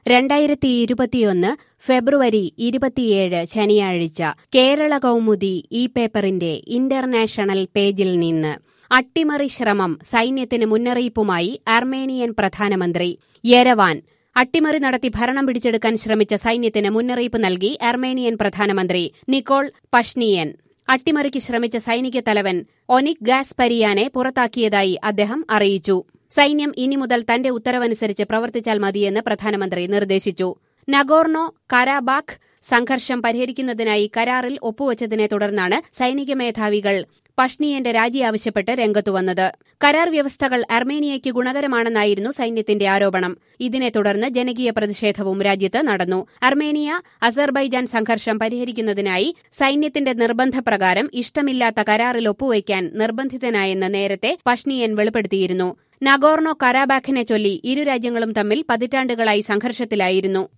രണ്ടായിരത്തി ഇരുപത്തിയൊന്ന് ഫെബ്രുവരി ഇരുപത്തിയേഴ് ശനിയാഴ്ച കേരള കൗമുദി ഈ പേപ്പറിന്റെ ഇന്റർനാഷണൽ പേജിൽ നിന്ന് അട്ടിമറി ശ്രമം സൈന്യത്തിന് മുന്നറിയിപ്പുമായി അർമേനിയൻ പ്രധാനമന്ത്രി യെരവാൻ അട്ടിമറി നടത്തി ഭരണം പിടിച്ചെടുക്കാൻ ശ്രമിച്ച സൈന്യത്തിന് മുന്നറിയിപ്പ് നൽകി അർമേനിയൻ പ്രധാനമന്ത്രി നിക്കോൾ പഷ്നിയൻ അട്ടിമറിക്ക് ശ്രമിച്ച സൈനിക തലവൻ ഒനിക് ഗാസ്പരിയാനെ പുറത്താക്കിയതായി അദ്ദേഹം അറിയിച്ചു സൈന്യം ഇനി മുതൽ തന്റെ ഉത്തരവനുസരിച്ച് പ്രവർത്തിച്ചാൽ മതിയെന്ന് പ്രധാനമന്ത്രി നിർദ്ദേശിച്ചു നഗോർണോ കരാബാഖ് സംഘർഷം പരിഹരിക്കുന്നതിനായി കരാറിൽ ഒപ്പുവച്ചതിനെ തുടർന്നാണ് സൈനിക മേധാവികൾ പഷ്നിയന്റെ രാജി ആവശ്യപ്പെട്ട് രംഗത്തുവന്നത് കരാർ വ്യവസ്ഥകൾ അർമേനിയയ്ക്ക് ഗുണകരമാണെന്നായിരുന്നു സൈന്യത്തിന്റെ ആരോപണം ഇതിനെ തുടർന്ന് ജനകീയ പ്രതിഷേധവും രാജ്യത്ത് നടന്നു അർമേനിയ അസർബൈജാൻ സംഘർഷം പരിഹരിക്കുന്നതിനായി സൈന്യത്തിന്റെ നിർബന്ധപ്രകാരം ഇഷ്ടമില്ലാത്ത കരാറിൽ ഒപ്പുവയ്ക്കാൻ നിർബന്ധിതനായെന്ന് നേരത്തെ പഷ്നിയൻ വെളിപ്പെടുത്തിയിരുന്നു നഗോർണോ കരാബാഖിനെ ചൊല്ലി ഇരു രാജ്യങ്ങളും തമ്മിൽ പതിറ്റാണ്ടുകളായി സംഘർഷത്തിലായിരുന്നു